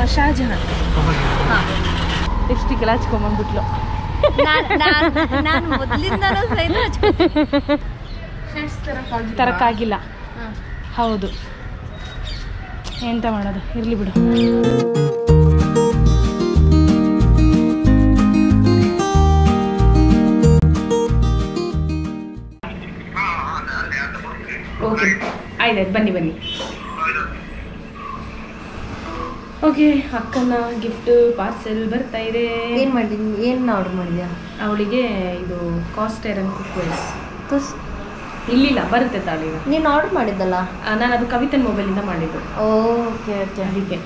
ಶಾಜಹಾನ್ ಹಾಂ ಲಿಪ್ಸ್ಟಿಕ್ ಎಲ್ಲ ಹಚ್ಕೊಂಬಂದ್ಬಿಟ್ಲು ನಾನು ಮೊದಲಿಂದನೂ ಸಹಿತ ತರಕ್ಕಾಗಿಲ್ಲ ಹೌದು ಎಂತ ಮಾಡೋದು ಇರಲಿ ಬಿಡು ಓಕೆ ಆಯ್ತಾಯ್ತು ಬನ್ನಿ ಬನ್ನಿ ಓಕೆ ಅಕ್ಕನ ಗಿಫ್ಟ್ ಪಾರ್ಸೆಲ್ ಬರ್ತಾ ಇದೆ ಏನ್ ಮಾಡಿ ಏನ್ ಆರ್ಡರ್ ಮಾಡಿದ್ಯಾ ಅವಳಿಗೆ ಇದು ಕಾಸ್ಟ್ ಐರನ್ ಕುಕ್ವೇರ್ಸ್ ತುಸ್ ಇಲ್ಲಿಲ್ಲ ಬರುತ್ತೆ ತಾಳಿ ನೀನ್ ಆರ್ಡರ್ ಮಾಡಿದ್ದಲ್ಲ ನಾನು ಅದು ಕವಿತನ್ ಮೊಬೈಲಿಂದ ಮಾಡಿದ್ದು ಓಕೆ ಓಕೆ ಅದಕ್ಕೆ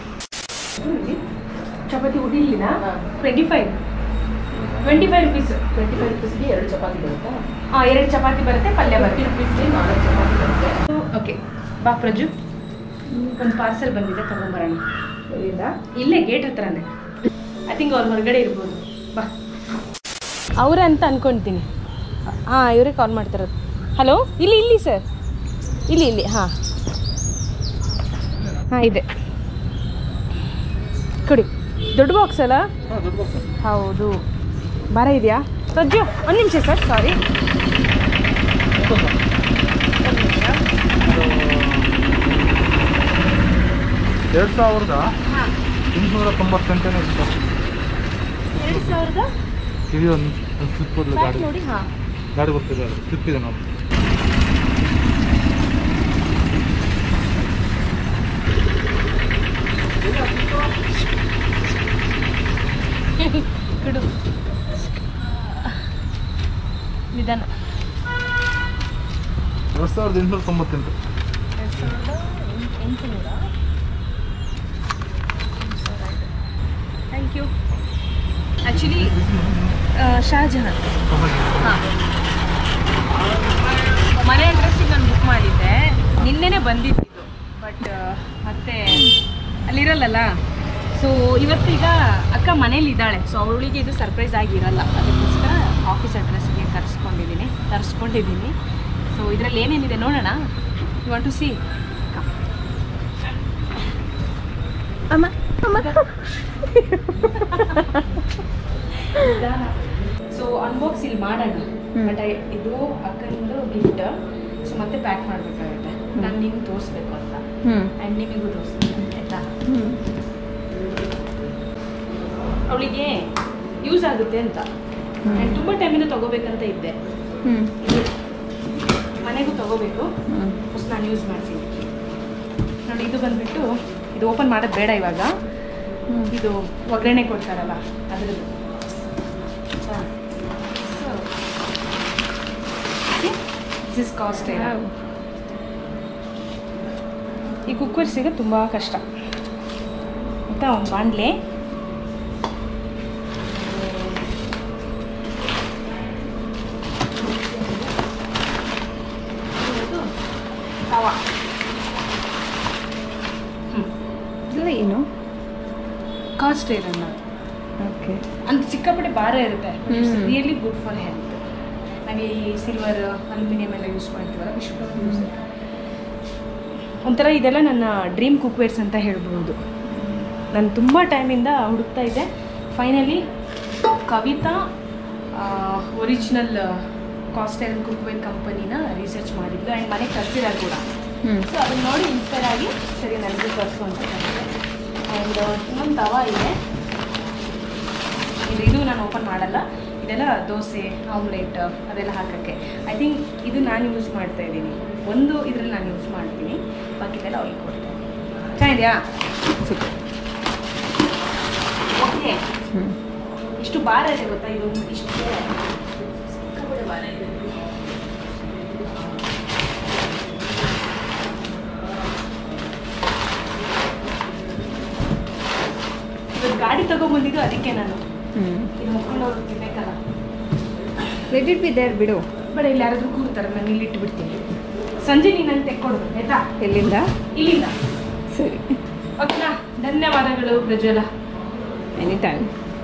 ಚಪಾತಿ ಉಡಿಲಿನ twenty five twenty five rupees twenty five ರುಪೀಸ್ಗೆ ಎರಡು ಚಪಾತಿ ಬರುತ್ತಾ ಹಾಂ ಎರಡು ಚಪಾತಿ ಬರುತ್ತೆ ಪಲ್ಯ ಬರುತ್ತೆ ರುಪೀಸ್ಗೆ ನಾಲ್ಕು ಚಪಾತಿ ಬರುತ್ತೆ ಓಕೆ ಬಾ ಪ್ರಜು ಒಂದು ಪಾರ್ಸೆಲ್ ಬಂದಿದೆ ತಗೊಂಬರೋಣ ಎಲ್ಲಿಂದ ಇಲ್ಲೇ ಗೇಟ್ ಹತ್ರನೇ ಐ ಥಿಂಕ್ ಅವ್ರ ಹೊರಗಡೆ ಇರ್ಬೋದು ಬಾ ಅವರೇ ಅಂತ ಅನ್ಕೊಳ್ತೀನಿ ಹಾಂ ಇವರೇ ಕಾಲ್ ಮಾಡ್ತಿರೋದು ಹಲೋ ಇಲ್ಲಿ ಇಲ್ಲಿ ಸರ್ ಇಲ್ಲಿ ಇಲ್ಲಿ ಹಾಂ ಹಾಂ ಇದೆ ಕೊಡಿ ದೊಡ್ಡ ಬಾಕ್ಸ್ ಅಲ್ಲ ಹೌದು ಬರ ಇದೆಯಾ ಪ್ರಜ್ಜು ಒಂದು ನಿಮಿಷ ಸರ್ ಸಾರಿ ಎರಡು ಸಾವಿರದ ಎಂಟುನೂರ ತೊಂಬತ್ತೆಂಟನೇ ಇತ್ತು ಎರಡು ಸಾವಿರದ ಇದು ಒಂದು ಸ್ಲಿಪ್ ಬದಲು ಗಾಡಿ ನೋಡಿ ಹಾಂ ಗಾಡಿ ಬರ್ತಿದೆ ಅದು ಸ್ಲಿಪ್ ಇದೆ ನಾವು ಬಿಡು ನಿಧಾನ ಎರಡು ಸಾವಿರದ ಎಂಟುನೂರ ತೊಂಬತ್ತೆಂಟು ಎರಡು ಸಾವಿರದ ಎಂಟುನೂರ ಥ್ಯಾಂಕ್ ಯು ಆ್ಯಕ್ಚುಲಿ ಶಾಜಹಾನ್ ಹಾಂ ಮನೆ ಅಡ್ರೆಸ್ಸಿಗೆ ನಾನು ಬುಕ್ ಮಾಡಿದ್ದೆ ನಿನ್ನೆನೇ ಬಂದಿದ್ದು ಬಟ್ ಮತ್ತೆ ಅಲ್ಲಿರಲ್ಲಲ್ಲ ಸೊ ಇವತ್ತೀಗ ಅಕ್ಕ ಮನೇಲಿ ಇದ್ದಾಳೆ ಸೊ ಅವಳಿಗೆ ಇದು ಸರ್ಪ್ರೈಸ್ ಆಗಿರಲ್ಲ ಅದಕ್ಕೋಸ್ಕರ ಆಫೀಸ್ ಅಡ್ರೆಸ್ಗೆ ಕರೆಸ್ಕೊಂಡಿದ್ದೀನಿ ತರಿಸ್ಕೊಂಡಿದ್ದೀನಿ ಸೊ ಇದರಲ್ಲಿ ಏನೇನಿದೆ ನೋಡೋಣ ಯು ವಾಂಟ್ ಟು ಸಿ ಅಮ್ಮ ಅಮ್ಮ ಸೊ ಅನ್ಬಾಕ್ಸ್ ಇಲ್ಲಿ ಮಾಡೋಣ ಬಟ್ ಇದು ಅಕ್ಕನಿಂದು ಗಿಫ್ಟ್ ಸೊ ಮತ್ತೆ ಪ್ಯಾಕ್ ಮಾಡಬೇಕಾಗುತ್ತೆ ನಾನು ನಿಮ್ಗೆ ತೋರಿಸ್ಬೇಕು ಅಂತ ಹ್ಮ್ ಆ್ಯಂಡ್ ನಿಮಗೂ ತೋರಿಸ್ತೀನಿ ಆಯ್ತಾ ಹ್ಮ್ ಅವಳಿಗೆ ಯೂಸ್ ಆಗುತ್ತೆ ಅಂತ ಆ್ಯಂಡ್ ತುಂಬ ಟೈಮಿಂದ ತಗೋಬೇಕಂತ ಇದ್ದೆ ಹ್ಮ್ ಇದು ಮನೆಗೂ ತಗೋಬೇಕು ಹ್ಮ್ ಫಸ್ಟ್ ನಾನು ಯೂಸ್ ಮಾಡ್ತೀನಿ ನೋಡಿ ಇದು ಬಂದ್ಬಿಟ್ಟು ಇದು ಓಪನ್ ಮಾಡೋದು ಬೇಡ ಇವಾಗ ಹ್ಮ್ ಇದು ಒಗ್ಗರಣೆ ಕೊಡ್ತಾರಲ್ಲ ಅದ್ರದ್ದು ದಿಸ್ ಇಸ್ ಕಾಸ್ಟ್ ಈ ಕುಕ್ಕರ್ ಸಿಗೋದು ತುಂಬ ಕಷ್ಟ ಆಯಿತಾ ಒಂದು ಬಾಣಲೆ ತವಾ ಇಲ್ಲ ಏನು ಕಾಸ್ಟ್ ಇರಲ್ಲ ಓಕೆ ಅಂತ ಸಿಕ್ಕಾಪಟ್ಟೆ ಭಾರ ಇರುತ್ತೆ hmm. Really good for health ನಾವು ಈ ಸಿಲ್ವರ್ ಅಲ್ಯೂಮಿನಿಯಂ ಎಲ್ಲ ಯೂಸ್ ಮಾಡ್ತೀವಲ್ಲ ವಿಶ್ವ ಯೂಸ್ ಒಂಥರ ಇದೆಲ್ಲ ನನ್ನ ಡ್ರೀಮ್ ಕುಕ್ವೇರ್ಸ್ ಅಂತ ಹೇಳ್ಬೋದು ನಾನು ತುಂಬ ಟೈಮಿಂದ ಹುಡುಕ್ತಾ ಇದ್ದೆ finally Kavita original cast and cookware ಕಂಪನಿನ ರಿಸರ್ಚ್ ಮಾಡಿದ್ದು ಆ್ಯಂಡ್ ಮನೆಗೆ ತರಿಸಿದ್ದಾರೆ ಕೂಡ ಹ್ಮ್ ಸೊ ಅದನ್ನ ನೋಡಿ ಇನ್ಸ್ಪೈರ್ ಆಗಿ ಸರಿ ನನಗೂ ತರಿಸು ಅಂತ ಆ್ಯಂಡ್ ಇನ್ನೊಂದು ತವಾ ಇದೆ ಇದು ಇದು ನಾನು ಓಪನ್ ಮಾಡಲ್ಲ ಇದೆಲ್ಲ ದೋಸೆ ಆಮ್ಲೆಟ್ ಅದೆಲ್ಲ ಹಾಕೋಕ್ಕೆ ಐ ಥಿಂಕ್ ಇದು ನಾನು ಯೂಸ್ ಮಾಡ್ತಾ ಇದ್ದೀನಿ ಒಂದು ಇದರಲ್ಲಿ ನಾನು ಯೂಸ್ ಮಾಡ್ತೀನಿ ಬಾಕಿದೆಲ್ಲ ಅವ್ರಿಗೆ ಕೊಡ್ತೇನೆ ಚೆನ್ನಾಗಿದೆಯಾ ಓಕೆ ಹ್ಮ್ ಇಷ್ಟು ಭಾರ ಇದೆ ಗೊತ್ತಾ ಇದು ಇಷ್ಟು ಸಿಕ್ಕಾಪಟ್ಟೆ ಭಾರ ಇದೆ ಇವತ್ತು ಗಾಡಿ ತಗೊಂಬಂದಿದ್ದು ಅದಕ್ಕೆ ನಾನು ಹ್ಮ್ ಇದು ಮುಕ್ಕೊಂಡವ್ರು ತಿನ್ಬೇಕಲ್ಲ ಲೆಟ್ ಇಟ್ ಬಿ ದೇರ್ ಬಿಡು ಬೇಡ ಇಲ್ಲಿ ಯಾರಾದ್ರೂ ಕೂರ್ತಾರೆ ನಾನು ಇಲ್ಲಿ ಇಟ್ಟು ಬಿಡ್ತೀನಿ ಸಂಜೆ ನೀನು ನಂಗೆ ತೆಕ್ಕೊಡು ಆಯ್ತಾ ಎಲ್ಲಿಂದ ಇಲ್ಲಿಂದ ಸರಿ ಓಕೆನಾ ಧನ್ಯವಾದಗಳು ಪ್ರಜ್ವಲ ಎನಿ ಟೈಮ್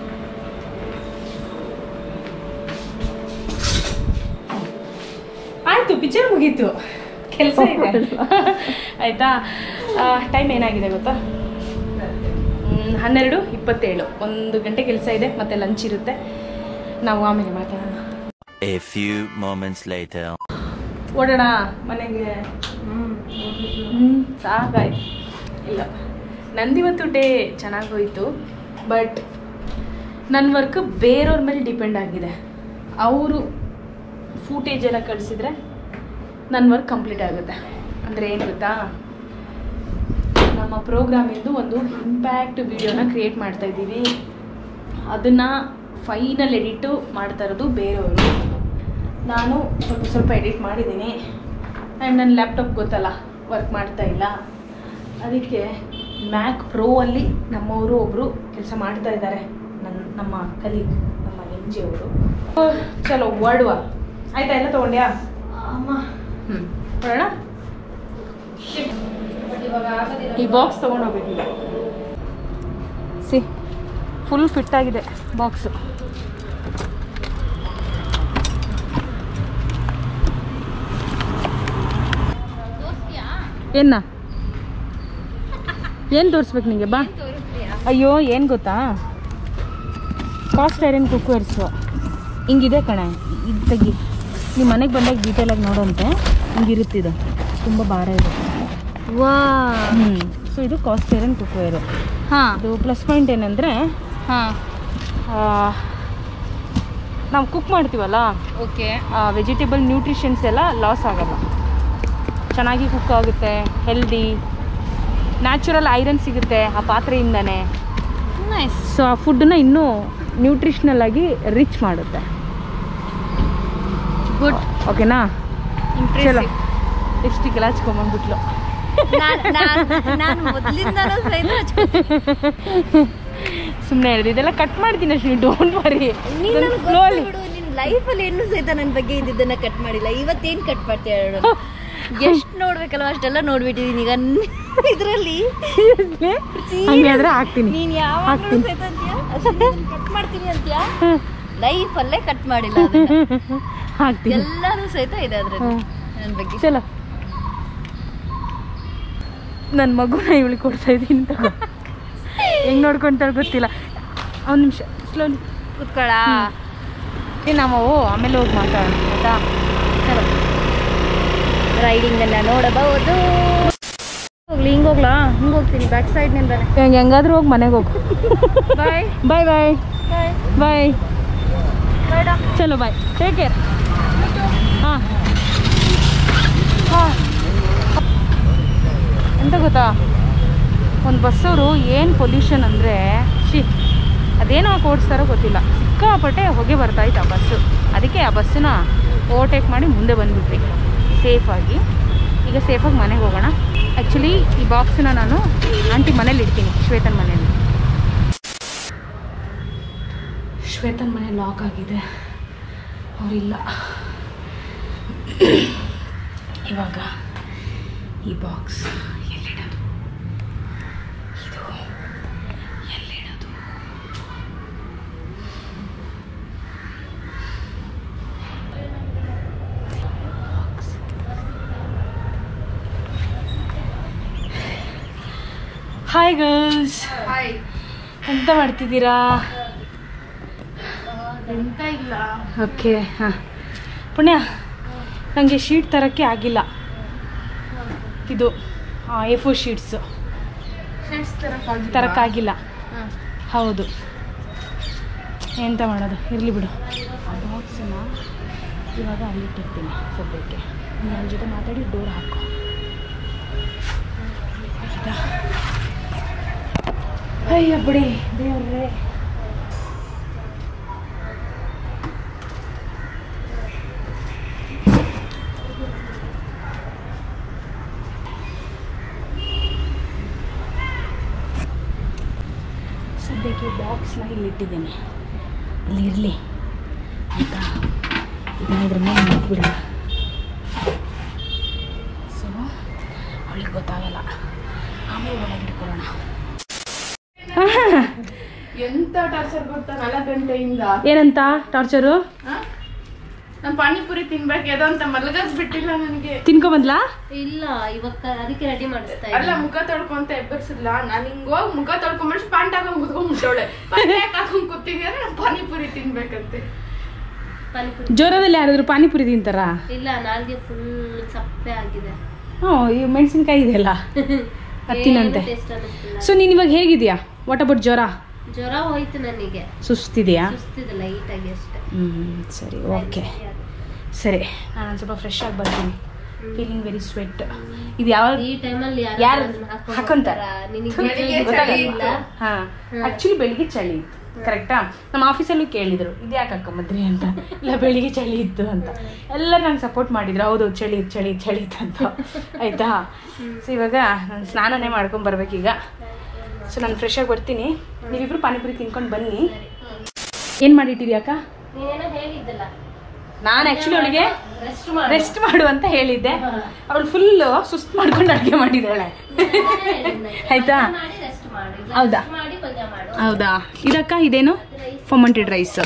ಆಯ್ತು ಪಿಕ್ಚರ್ ಮುಗೀತು ಕೆಲಸ ಇದೆ ಆಯ್ತಾ ಟೈಮ್ ಏನಾಗಿದೆ ಗೊತ್ತಾ ಹ್ಮ್. ಮ್, ಹನ್ನೆರಡು ಇಪ್ಪತ್ತೇಳು ಒಂದು ಗಂಟೆ ಕೆಲಸ ಇದೆ ಮತ್ತು ಲಂಚ್ ಇರುತ್ತೆ ನಾವು ಆಮೇಲೆ ಮಾತಾಡೋಣ A few moments later. ಓಡೋಣ ಮನೆಗೆ ಹ್ಞೂ ಸಾಕಾಯ್ತು ಇಲ್ಲ ನಂದಿವತ್ತು ಡೇ ಚೆನ್ನಾಗಿ ಹೋಯಿತು ಬಟ್ ನನ್ನ ವರ್ಕ್ ಬೇರೆಯವ್ರ ಮೇಲೆ ಡಿಪೆಂಡ್ ಆಗಿದೆ ಅವರು ಫೂಟೇಜ್ ಎಲ್ಲ ಕಳಿಸಿದ್ರೆ ನನ್ನ ವರ್ಕ್ ಕಂಪ್ಲೀಟ್ ಆಗುತ್ತೆ ಅಂದರೆ ಏನು ಗೊತ್ತಾ ನಮ್ಮ ಪ್ರೋಗ್ರಾಮಿಂದು ಒಂದು ಇಂಪ್ಯಾಕ್ಟ್ ವಿಡಿಯೋನ ಕ್ರಿಯೇಟ್ ಮಾಡ್ತಾ ಇದ್ದೀವಿ ಅದನ್ನು ಫೈನಲ್ ಎಡಿಟು ಮಾಡ್ತಾ ಇರೋದು ಬೇರೆಯವರು ನಾನು ಸ್ವಲ್ಪ ಸ್ವಲ್ಪ ಎಡಿಟ್ ಮಾಡಿದ್ದೀನಿ ಆ್ಯಂಡ್ ನನ್ನ ಲ್ಯಾಪ್ಟಾಪ್ ಗೊತ್ತಲ್ಲ ವರ್ಕ್ ಮಾಡ್ತಾ ಇಲ್ಲ ಅದಕ್ಕೆ ಮ್ಯಾಕ್ ಪ್ರೋ ಅಲ್ಲಿ ನಮ್ಮವರು ಒಬ್ಬರು ಕೆಲಸ ಮಾಡ್ತಾ ಇದ್ದಾರೆ ನನ್ನ ನಮ್ಮ ಕಲೀಗ್ ನಮ್ಮ ಎನ್ ಜಿ ಅವರು ಚಲೋ ಹೊರಡುವ ಆಯ್ತಾ ಎಲ್ಲ ತೊಗೊಂಡ್ಯಾ ಹ್ಞೂ ಹೊರಡೋಣ ಈ ಬಾಕ್ಸ್ ತೊಗೊಂಡೋಗ್ಬೇಕಿಲ್ಲ ಸಿ ಫುಲ್ ಫಿಟ್ ಆಗಿದೆ ಬಾಕ್ಸು ಏನ ಏನು ತೋರಿಸ್ಬೇಕು ನಿಂಗೆ ಬಾ ಅಯ್ಯೋ ಏನು ಗೊತ್ತಾ ಕಾಸ್ಟ್ ಐರನ್ ಕುಕ್ವೇರ್ಸು ಹಿಂಗಿದೆ ಕಣೆ ಇದು ತೆಗಿ ನಿಮ್ಮ ಮನೆಗೆ ಬಂದಾಗ ಡೀಟೇಲಾಗಿ ನೋಡೋಂತೆ ಹಿಂಗಿರುತ್ತಿದು ತುಂಬ ಭಾರ ಇದೆ ವಾ ಹ್ಞೂ ಸೊ ಇದು ಕಾಸ್ಟ್ ಐರನ್ ಕುಕ್ವೇರು ಹಾಂ ಅದು ಪ್ಲಸ್ ಪಾಯಿಂಟ್ ಏನಂದರೆ ಹಾಂ ನಾವು ಕುಕ್ ಮಾಡ್ತೀವಲ್ಲ ಓಕೆ ವೆಜಿಟೇಬಲ್ ನ್ಯೂಟ್ರಿಷನ್ಸ್ ಎಲ್ಲ ಲಾಸ್ ಆಗಲ್ಲ ಚೆನ್ನಾಗಿ ಕುಕ್ ಆಗುತ್ತೆ ಹೆಲ್ದಿ ನ್ಯಾಚುರಲ್ ಐರನ್ ಸಿಗುತ್ತೆ ಆ ಪಾತ್ರೆಯಿಂದನೇ ನೈಸ್ ಸೊ ಆ ಫುಡ್ಡನ್ನ ಇನ್ನೂ ನ್ಯೂಟ್ರಿಷನಲ್ ಆಗಿ ರಿಚ್ ಮಾಡುತ್ತೆ ಗುಡ್ ಓಕೆನಾ ಚಲೋ ಇಂಪ್ರೆಸಿವ್ ಲಿಪ್ಸ್ಟಿಕ್ಕೆಲ್ಲ ಹಚ್ಕೊಂಬಂದ್ಬಿಟ್ಲು ನಾನು ಮೊದಲಿಂದನೂ ಸಹಿತ ಸುಮ್ಮನೆ ಹೇಳಿದೆ ಇದೆಲ್ಲ ಕಟ್ ಮಾಡ್ತೀನಿ ಅಷ್ಟು ಡೋಂಟ್ ವರಿ ನೀನ್ ನನಗ್ ಗೊತ್ತು ಸ್ಲೋಲಿ ಬಿಡು, ನಿನ್ ಲೈಫಲ್ಲಿ ಏನು ಸಹಿತ ನನ್ನ ಬಗ್ಗೆ ಇದ್ದಿದ್ದನ್ನ ಕಟ್ ಮಾಡಿಲ್ಲ ಇವತ್ತೇನ್ ಕಟ್ ಮಾಡ್ತೀಯ ಹೇಳು ಎಷ್ಟು ನೋಡ್ಬೇಕಲ್ವ ಅಷ್ಟೆಲ್ಲ ನೋಡ್ಬಿಟ್ಟಿದೀನಿ ಈಗ ಇದರಲ್ಲಿ ಹಂಗೆ ಆದ್ರೆ ಹಾಕ್ತೀನಿ ನೀನ್ ಯಾವಾಗ ಹಾಕ್ತೀನಿ. ಸಹಿತ ಅಂತೀಯ ಕಟ್ ಮಾಡ್ತೀನಿ ಅಂತೀಯ ಲೈಫಲ್ಲೇ ಕಟ್ ಮಾಡಿಲ್ಲ ಅದನ್ನ. ಹಾಕ್ತೀನಿ ಎಲ್ಲಾನು ಸಹಿತ ಇದೆ ಅದ್ರಲ್ಲಿ ಹ್ಮ್. ನನ್ನ ಬಗ್ಗೆ ಚಲೋ ನನ್ನ ಮಗುನ ಇವಳಿಗೆ ಕೊಡ್ತಾ ಇದ್ದೀನಿ ತಗೋ ಹೆಂಗ್ ನೋಡ್ಕೊಂತಾಳೆ ಗೊತ್ತಿಲ್ಲ ಒಂದು ನಿಮಿಷ ಸ್ಲೋಲಿ ಕುತ್ಕೊಳ ಏ ನಾವು ಆಮೇಲೆ ಹೋಗಿ ಮಾತಾಡೋಣ ಆಯ್ತಾ ಚಲೋ ರೈಡಿಂಗ್ ಅನ್ನ ನೋಡಬಹುದು ಹೋಗ್ಲಿ ಹಿಂಗ್ ಹೋಗ್ಲಾ ಹಿಂಗ್ ಹೋಗ್ತೀನಿ ಬ್ಯಾಕ್ ಸೈಡ್ ನಿಂದಾನೆ ಹೆಂಗೆ ಹೆಂಗಾದ್ರೂ ಹೋಗಿ ಮನೆಗೆ ಹೋಗು ಬಾಯ್ ಬಾಯ್ ಬಾಯ್ ಬಾಯ್ ಬಾಯ್ ಬೇಡ ಚಲೋ ಬಾಯ್ ಟೇಕ್ ಕೇರ್ ಹಾಂ ಹಾಂ ಎಂತ ಗೊತ್ತಾ ಒಂದು ಬಸ್ಸವರು ಏನು ಪೊಲ್ಯೂಷನ್ ಅಂದರೆ ಶಿ ಅದೇನೋ ಹಾಕಿ ಓಡಿಸ್ತಾರೋ ಗೊತ್ತಿಲ್ಲ ಸಿಕ್ಕಾಪಟ್ಟೆ ಹೊಗೆ ಬರ್ತಾಯಿತ್ತು ಆ ಬಸ್ಸು ಅದಕ್ಕೆ ಆ ಬಸ್ಸನ್ನ ಓವರ್ಟೇಕ್ ಮಾಡಿ ಮುಂದೆ ಬಂದ್ಬಿಟ್ವಿ ಸೇಫಾಗಿ ಈಗ ಸೇಫಾಗಿ ಮನೆಗೆ ಹೋಗೋಣ ಆ್ಯಕ್ಚುಲಿ ಈ ಬಾಕ್ಸನ್ನ ನಾನು ಆಂಟಿ ಮನೇಲಿ ಇಡ್ತೀನಿ ಶ್ವೇತನ್ ಮನೇಲಿ ಶ್ವೇತನ್ ಮನೆ ಲಾಕ್ ಆಗಿದೆ ಅವರಿಲ್ಲ ಇವಾಗ ಈ ಬಾಕ್ಸ್ ಎಲ್ಲಿಡೋದು ಇದು ಎಲ್ಲಿಡೋದು ಹಾಯ್ ಗರ್ಲ್ಸ್ ಎಂತ ಮಾಡ್ತಿದ್ದೀರಾ ಎಂತ ಇಲ್ಲ ಓಕೆ ಹಾಂ ಪುಣ್ಯ ನನಗೆ ಶೀಟ್ ತರೋಕ್ಕೆ ಆಗಿಲ್ಲ ಇದು ಎ ಫೋರ್ ಶೀಟ್ಸು ತರೋಕ್ಕಾಗಿಲ್ಲ ಹೌದು ಎಂತ ಮಾಡೋದು ಇರಲಿ ಬಿಡು ಆ ಬಾಕ್ಸನ್ನ ಇವಾಗ ಅಲ್ಲಿಟ್ಟಿರ್ತೀನಿ ಸದ್ಯಕ್ಕೆ ನೀನು ಅವ್ರ ಜೊತೆ ಮಾತಾಡಿ ಡೋರ್ ಹಾಕು ಆಯ್ತಾ ಅಯ್ಯ ಬಿಡಿ ದೇವ್ರೇ ಸದ್ಯಕ್ಕೆ ಬಾಕ್ಸ್ನ ಇಲ್ಲಿ ಇಟ್ಟಿದ್ದೀನಿ ಇಲ್ಲಿ ಇರಲಿ ಆಯಿತಾ ಇದನ್ನ ಇದ್ರ ಮೇಲೆ ಮುಟ್ಬಿಡೋಣ ಸೊ ಅವಳಿಗೆ ಗೊತ್ತಾಗಲ್ಲ ಆಮೇಲೆ ಒಳಗೆ ಇಟ್ಕೊಳ್ಳೋಣ ಎಂತ ಟಾರ್ಚರ್ ಗೊತ್ತಾ ನಾಲ್ಕು ಗಂಟೆಯಿಂದ ಏನಂತ ಟಾರ್ಚರು ನಾನು ಪಾನಿಪುರಿ ತಿನ್ಬೇಕು ಏನೋ ಅಂತ ಮಲಗದ್ ಬಿಟ್ಟಿಲ್ಲ ನನಗೆ ತಿನ್ಕೊ ಬಂದ್ಲಾ ಇಲ್ಲ ಇವಾಗ ಅದಕ್ಕೆ ರೆಡಿ ಮಾಡಿಸ್ತಾ ಅಲ್ಲ ಮುಖ ತೊಳ್ಕೊಂತ ಎಬ್ಬರ್ಸಿಲ್ಲ ನಾನು ಹಿಂಗ್ ಹೋಗಿ ಮುಖ ತೊಳ್ಕೊಂಬಿಟ್ಟು ಪ್ಯಾಂಟ್ ಹಾಕೊಂಡ್ ಕುತ್ಕೊಂಡ್ ಮುಟ್ಟವಳೆ ಪ್ಯಾಂಟ್ ಹಾಕೊಂಡ್ ಕೂತಿದ್ರೆ ನಾನು ಪಾನಿಪುರಿ ತಿನ್ಬೇಕಂತೆ ಪಾನಿಪುರಿ ಜೋರದಲ್ಲಿ ಯಾರಾದ್ರು ಪಾನಿಪುರಿ ತಿಂತಾರ ಇಲ್ಲ ನಾಲ್ಗೆ ಫುಲ್ ಸಪ್ಪೆ ಆಗಿದೆ ಹ್ಞೂ ಈ ಮೆಣಸಿನ್ಕಾಯಿ ಇದೆಯಲ್ಲ ಹತ್ತಿನಂತೆ ಟೇಸ್ಟ್ ಅನ್ನಿಸ್ತಿಲ್ಲ ಸೊ ನೀನ್ ಇವಾಗ ಹೇಗಿದ್ಯಾ ವಾಟ್ ಅಬೌಟ್ ಜ್ವರ ಜ್ವರ ಹೋಯ್ತು ನನಗೆ ಸುಸ್ತಿದೆಯಾ ಸುಸ್ತಿದೆ ಲೈಟ್ ಆಗಿ ಅಷ್ಟೇ ಹ್ಮ್ ಸರಿ ಓಕೆ ಸರಿ ನಾನು ಒಂದು ಸ್ವಲ್ಪ ಫ್ರೆಶ್ ಆಗಿ ಬರ್ತೀನಿ ಫೀಲಿಂಗ್ ವೆರಿ ಸ್ವೆಟ್ ಇದು ಯಾವ ಈ ಟೈಮಲ್ಲಿ ಯಾರು ಯಾರು ಹಾಕೊಂತಾರ? ನಿನಗೆ ಚಳಿ ಇಲ್ಲ ಹಾ ಆಕ್ಚುಲಿ ಬೆಳಿಗ್ಗೆ ಚಳಿ ಇತ್ತು ಕರೆಕ್ಟಾ ನಮ್ಮ ಆಫೀಸಲ್ಲೂ ಕೇಳಿದ್ರು ಇದು ಯಾಕೆ ಹಾಕೊಂಬದ್ರಿ ಅಂತ ಇಲ್ಲ ಬೆಳಿಗ್ಗೆ ಚಳಿ ಇತ್ತು ಅಂತ ಎಲ್ಲ ನಂಗೆ ಸಪೋರ್ಟ್ ಮಾಡಿದ್ರು ಹೌದು ಚಳಿ ಇತ್ತು, ಚಳಿ ಇತ್ತು, ಚಳಿ ಇತ್ತು ಅಂತ ಆಯ್ತಾ ಸೊ ಇವಾಗ ನಾನು ಸ್ನಾನನೇ ಮಾಡ್ಕೊಂಡ್ ಬರ್ಬೇಕೀಗ ಸೊ ನಾನು ಫ್ರೆಶ್ ಆಗಿ ಬರ್ತೀನಿ ನೀವಿಬ್ರು ಪಾನಿಪುರಿ ತಿನ್ಕೊಂಡು ಬನ್ನಿ ಏನು ಮಾಡಿಟ್ಟಿದ್ಯಾಕ ನೀನೇನೋ ಹೇಳಿದ್ದಲ್ಲ ನಾನು ಆ್ಯಕ್ಚುಲಿ ಅವಳಿಗೆ ರೆಸ್ಟ್ ಮಾಡಿ ರೆಸ್ಟ್ ಮಾಡು ಅಂತ ಹೇಳಿದ್ದೆ ಅವಳು ಫುಲ್ ಸುಸ್ತು ಮಾಡ್ಕೊಂಡು ಅಡುಗೆ ಮಾಡಿದ್ದಾಳೆ ಆಯ್ತಾ ಮಾಡಿ ರೆಸ್ಟ್ ಮಾಡು ಇಲ್ಲ ಹೌದಾ rest ಮಾಡಿ ಪಲ್ಯ ಮಾಡು ಹೌದಾ ಇದಕ್ಕ ಇದೇನು ಫರ್ಮೆಂಟೆಡ್ ರೈಸ್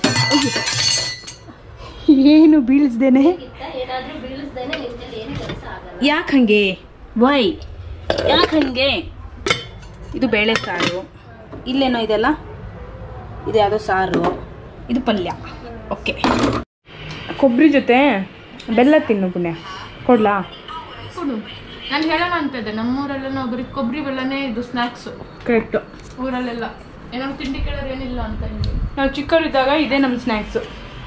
ಏನು ಬೀಳಿಸ್ದೇನೆ ಇತ್ತ ಏನಾದ್ರೂ ಬೀಳಿಸ್ದೇನೆ ನಿಂತಲ್ಲಿ ಏನು ಕೆಲಸ ಆಗಲ್ಲ ಯಾಕೆ ಹಂಗೆ ವೈ ಯಾಕೆ ಹಂಗೆ ಇದು ಬೇಳೆ ಸಾರು ಇಲ್ಲೇನೋ ಇದೆಲ್ಲ ಇದು ಯಾವುದೋ ಸಾರು ಇದು ಪಲ್ಯ ಓಕೆ ಕೊಬ್ಬರಿ ಜೊತೆ ಬೆಲ್ಲ ತಿನ್ನು ಪುಣ್ಯ ಕೊಡ್ಲಾ ಕೊಡು ನಾನು ಹೇಳೋಣ ಅಂತ ಇದ್ದೆ ನಮ್ಮೂರಲ್ಲೆಲ್ಲ ಒಬ್ರಿಗೆ ಕೊಬ್ಬರಿ ಬೆಲ್ಲನೇ ಇದು ಸ್ನ್ಯಾಕ್ಸ್ ಕರೆಕ್ಟು ಊರಲ್ಲೆಲ್ಲ ಏನಾದ್ರು ತಿಂಡಿ ಕೇಳೋರು ಏನಿಲ್ಲ ಅಂತ ಹೇಳಿ ನಾವು ಚಿಕ್ಕವರಿದ್ದಾಗ ಇದೇ ನಮ್ಮ ಸ್ನ್ಯಾಕ್ಸು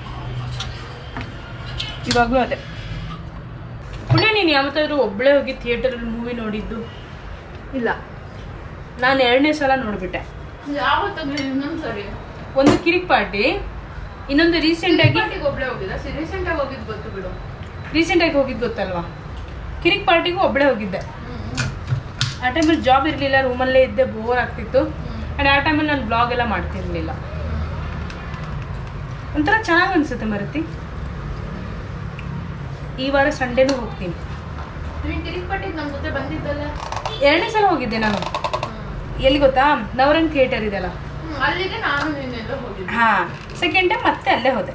ಇವಾಗಲೂ ಅದೇ ಪುಣ್ಯ ನೀನು ಯಾವತ್ತಾದ್ರೂ ಒಬ್ಬಳೇ ಹೋಗಿ ಥಿಯೇಟರಲ್ಲಿ ಮೂವಿ ನೋಡಿದ್ದು ಇಲ್ಲ ನಾನು ಎರಡನೇ ಸಲ ನೋಡ್ಬಿಟ್ಟೆ ಯಾವತ್ತಾಗ್ಲಿ ಇನ್ನೊಂದ್ ಸರಿ ಒಂದು ಕಿರಿಕ್ ಪಾರ್ಟಿ ಇನ್ನೊಂದು ರೀಸೆಂಟ್ ಆಗಿ ಪಾರ್ಟಿಗೆ ಒಬ್ಳೆ ಹೋಗಿದ್ದ ರೀಸೆಂಟ್ ಆಗಿ ಹೋಗಿದ್ ಗೊತ್ತು ಬಿಡು ರೀಸೆಂಟ್ ಆಗಿ ಹೋಗಿದ್ದು ಗೊತ್ತಲ್ವಾ ಕಿರಿಕ್ ಪಾರ್ಟಿಗೂ ಒಬ್ಬಳೇ ಹೋಗಿದ್ದೆ ಆ ಟೈಮಲ್ಲಿ ಜಾಬ್ ಇರಲಿಲ್ಲ ರೂಮಲ್ಲೇ ಇದ್ದೆ ಬೋರ್ ಆಗ್ತಿತ್ತು ಆ್ಯಂಡ್ ಆ ಟೈಮಲ್ಲಿ ನಾನು ಬ್ಲಾಗ್ ಎಲ್ಲ ಮಾಡ್ತಿರ್ಲಿಲ್ಲ ಒಂಥರ ಚೆನ್ನಾಗಿ ಅನ್ಸುತ್ತೆ ಮರತಿ ಈ ವಾರ ಸಂಡೇನೂ ಹೋಗ್ತೀನಿ ನೀನ್ ಕಿರಿಕ್ ಪಾರ್ಟಿಗೆ ನಮ್ ಜೊತೆ ಬಂದಿದ್ದಲ್ಲ ಎರಡನೇ ಸಲ ಹೋಗಿದ್ದೆ ನಾನು ಎಲ್ಲಿ ಗೊತ್ತಾ ನವರಂಗ್ ಥಿಯೇಟರ್ ಇದೆಯಲ್ಲ ಹ್ಮ್, ಅಲ್ಲಿಗೆ ನಾನು ನೀನೆಲ್ಲ ಹೋಗಿದ್ದೆ ಹಾ ಸೆಕೆಂಡ್ ಟೈಮ್ ಮತ್ತೆ ಅಲ್ಲೇ ಹೋದೆ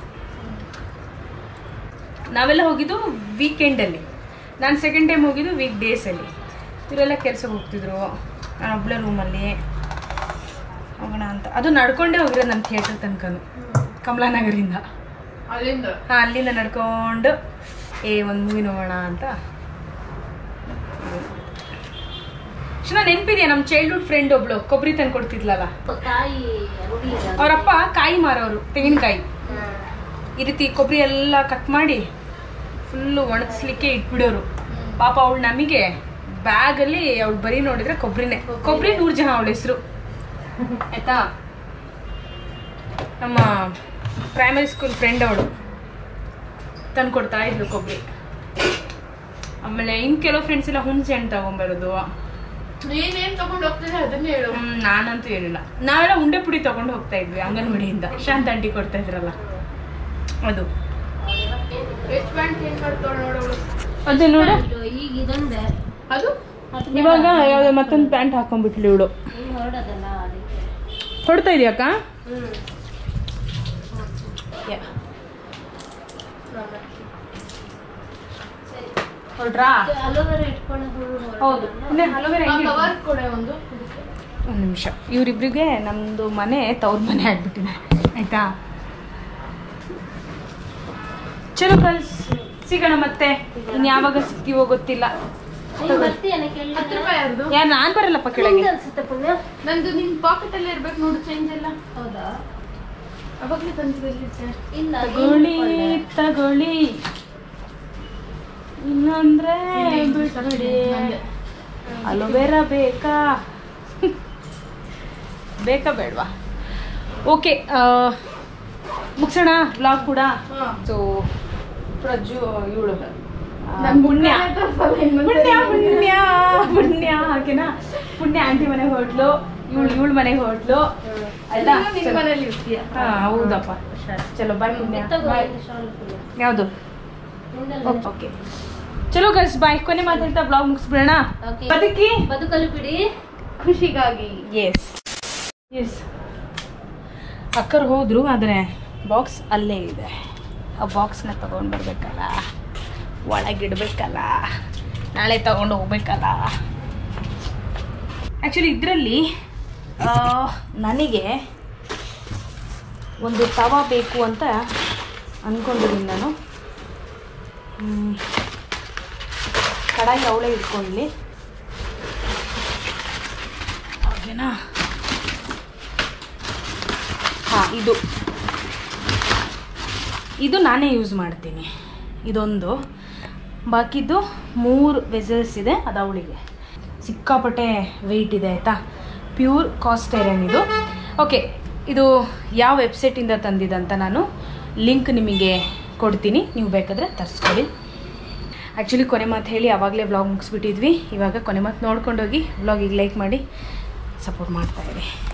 ನಾವೆಲ್ಲ ಹೋಗಿದ್ದು ವೀಕೆಂಡಲ್ಲಿ ನಾನು ಸೆಕೆಂಡ್ ಟೈಮ್ ಹೋಗಿದ್ದು ವೀಕ್ ಡೇಸಲ್ಲಿ ಇವರೆಲ್ಲ ಕೆಲ್ಸಕ್ಕೆ ಹೋಗ್ತಿದ್ರು ನಾನು ಒಬ್ಬಳೆ ರೂಮಲ್ಲಿ ಹೋಗೋಣ ಅಂತ ಅದು ನಡ್ಕೊಂಡೇ ಹೋಗಿರೋದು ನನ್ನ ಥಿಯೇಟರ್ ತನಕನು ಕಮಲಾನಗರಿಂದ ಅಲ್ಲಿಂದ ಹಾಂ ಅಲ್ಲಿಂದ ನಡ್ಕೊಂಡು ಏ ಒಂದು ಮೂವಿ ನೋಡೋಣ ಅಂತ ನಾನು ನೆನಪಿದೆಯಾ ನಮ್ಮ ಚೈಲ್ಡ್ಹುಡ್ ಫ್ರೆಂಡ್ ಒಬ್ಳು ಕೊಬ್ಬರಿ ತಂದು ಕೊಡ್ತಿದ್ಲಲ್ಲ ಕಾಯಿ ಅಂಗಡಿ ಇದೆ. ಅವರಪ್ಪ ಕಾಯಿ ಮಾರೋರು ತೆಂಗಿನಕಾಯಿ ಹಾ. ಈ ರೀತಿ ಕೊಬ್ಬರಿ ಎಲ್ಲ ಕಟ್ ಮಾಡಿ ಫುಲ್ಲು ಒಣಗಿಸ್ಲಿಕ್ಕೆ ಇಟ್ಬಿಡೋರು ಪಾಪ ಅವಳು ನಮಗೆ ಬ್ಯಾಗಲ್ಲಿ ಅವಳು ಬರೀ ನೋಡಿದ್ರೆ ಕೊಬ್ಬರಿನೇ ಕೊಬ್ಬರಿ ನೂರು ಜನ ಅವಳ ಹೆಸರು ಆಯ್ತಾ ನಮ್ಮ ಪ್ರೈಮರಿ ಸ್ಕೂಲ್ ಫ್ರೆಂಡ್ ಅವಳು ತಂದು ಕೊಡ್ತಾ ಇದ್ಲು ಕೊಬ್ಬರಿ ಆಮೇಲೆ ಇನ್ ಕೆಲವು ಫ್ರೆಂಡ್ಸ್ ಎಲ್ಲ ಹುಣಸೆ ಹಣ್ಣು ತಗೊಂಬರೋದು ನೀನೇನ್ ತಗೊಂಡ್ ಹೋಗ್ತಿದ್ದೆ ಅದನ್ನೇ ಹೇಳು ಹ್ಮ್, ನಾನಂತೂ ಹೇಳಿಲ್ಲ ನಾವೆಲ್ಲ ಉಂಡೆ ಪುಡಿ ತಗೊಂಡು ಹೋಗ್ತಾ ಇದ್ವಿ ಅಂಗನವಾಡಿಯಿಂದ ಶಾಂತ ಆಂಟಿ ಕೊಡ್ತಾ ಇದ್ರಲ್ಲ ಅದು ವೆಸ್ಟ್ ಬ್ಯಾಂಕ್ ಏನ್ ಮಾಡ್ತಾಳ ನೋಡವಳು ಅದೇ ನೋಡು ಇದು ಈಗ ಇದೊಂದೇ ಅದು ಅದು ಇವಾಗ ಯಾವ್ದೋ ಮತ್ತೊಂದು ಪ್ಯಾಂಟ್ ಹಾಕೊಂಡ್ಬಿಟ್ಲು ಇವಳು ಈಗ ಹೊರಡೋದಲ್ಲ ಅದಕ್ಕೆ ಹೊಡ್ತಾ ಇದೆಯಕ್ಕ ಹ್ಮ್ ಹೊಡ್ರಾ ಅಲೋವೆರಾ ಇಟ್ಕೊಂಡು ಹೌದು ಇನ್ನೇ ಅಲೋವೆರಾ ಹೆಂಗೆ ಇಟ್ಕೊ- ಕವರ್ ಕೊಡೆ ಒಂದು ಒಂದ್ ನಿಮಿಷ ಇವರಿಬ್ರಿಗೆ ನಮ್ದು ಮನೆ ತವ್ರ ಮನೆ ಆಗ್ಬಿಟ್ಟಿದೆ ಆಯ್ತಾ ಚಲೋ ಕಲ್ಸ್ ಸಿಗೋಣ ಮತ್ತೆ ಇನ್ ಯಾವಾಗ ಸಿಗ್ತೀವೋ ಗೊತ್ತಿಲ್ಲ ಬರ್ತೀಯನ ಹತ್ತು ರೂಪಾಯಿ ಯಾರ್ದು ಯಾರು ನಾನ್ ಬರಲ್ಲಪ್ಪ ಕೆಳಗೆ ಅನ್ಸುತ್ತೆ ಪುಣ್ಯ ನಂದು ನಿನ್ ಪಾಕೆಟ್ ಅಲ್ಲೇ ಇರ್ಬೇಕು ನೋಡು ಚೇಂಜ್ ಎಲ್ಲ ಹೌದಾ ಅವಾಗ್ಲೇ ತಂದಿದ್ದೆ ಇಲ್ಲ ತಗೊಳ್ಳಿ ತಗೊಳ್ಳಿ ಇನ್ನಂದ್ರೆ ಬಿಡಿ ಅಲೋವೆರಾ ಬೇಕಾ ಬೇಕಾ ಬೇಡವಾ ಓಕೆ ಮುಗಿಸೋಣ ಬ್ಲಾಗ್ ಕೂಡ ಸೊ ಪ್ರಜ್ಜು ಇವಳು ನನ್ ಪುಣ್ಯ ಮುಖ ತೋರ್ಸಲ್ಲ ಇನ್ನು ಪುಣ್ಯ ಪುಣ್ಯ ಪುಣ್ಯ ಹಾಕೆನಾ ಪುಣ್ಯ ಆಂಟಿ ಮನೆಗೆ ಹೊಟ್ಲು ಇವಳು ಇವಳ ಮನೆಗೆ ಹೊಟ್ಲು ಆಯ್ತಾ ನೀನು ನಿನ್ ಮನೇಲಿ ಇರ್ತೀಯ ಹಾ ಹೌದಪ್ಪ ಚಲೋ ಬಾಯ್ ಪುಣ್ಯ ಬಾಯ್ ಯಾವುದು ಓಕೆ ಚಲೋ ಗರ್ಸ್ ಬಾಯ್ ಕೊನೆ ಮಾತಾಡ್ತಾ ಬ್ಲಾಗ್ ಮುಗಿಸ್ಬಿಡೋಣ Okay. ಬದುಕಿ ಬದುಕಲು ಬಿಡಿ ಖುಷಿಗಾಗಿ ಎಸ್ ಎಸ್ ಅಕ್ಕರು ಹೋದ್ರು ಆದರೆ ಬಾಕ್ಸ್ ಅಲ್ಲೇ ಇದೆ ಆ ಬಾಕ್ಸ್ನ ತೊಗೊಂಡು ಬರಬೇಕಲ್ಲ ಒಳಗಿಡಬೇಕಲ್ಲ ನಾಳೆ ತಗೊಂಡು ಹೋಗ್ಬೇಕಲ್ಲ ಆ್ಯಕ್ಚುಲಿ ಇದರಲ್ಲಿ ನನಗೆ ಒಂದು ತವ ಬೇಕು ಅಂತ ಅಂದ್ಕೊಂಡಿದ್ದೀನಿ ನಾನು ಹ್ಮ್. ಕಡಾಯಿ ಅವಳೇ ಇಟ್ಕೊಳ್ಳಿ ಓಕೆನಾ ಹಾಂ ಇದು ಇದು ನಾನೇ ಯೂಸ್ ಮಾಡ್ತೀನಿ ಇದೊಂದು ಬಾಕಿದ್ದು ಮೂರು ವೆಸಲ್ಸ್ ಇದೆ ಅದು ಅವಳಿಗೆ ಸಿಕ್ಕಾಪಟ್ಟೆ ವೆಯ್ಟ್ ಇದೆ ಆಯಿತಾ ಪ್ಯೂರ್ ಕಾಸ್ಟ್ ಐರನ್ ಇದು ಓಕೆ ಇದು ಯಾವ ವೆಬ್ಸೈಟಿಂದ ತಂದಿದಂತ ನಾನು ಲಿಂಕ್ ನಿಮಗೆ ಕೊಡ್ತೀನಿ ನೀವು ಬೇಕಾದರೆ ತರಿಸ್ಕೊಳ್ಳಿ ಆ್ಯಕ್ಚುಲಿ ಕೊನೆ ಮಾತು ಹೇಳಿ ಆವಾಗಲೇ ವ್ಲಾಗ್ ಮುಗಿಸ್ಬಿಟ್ಟಿದ್ವಿ ಇವಾಗ ಕೊನೆ ಮಾತು ನೋಡ್ಕೊಂಡೋಗಿ ವ್ಲಾಗಿಗೆ ಲೈಕ್ ಮಾಡಿ ಸಪೋರ್ಟ್ ಮಾಡ್ತಾಯಿರಿ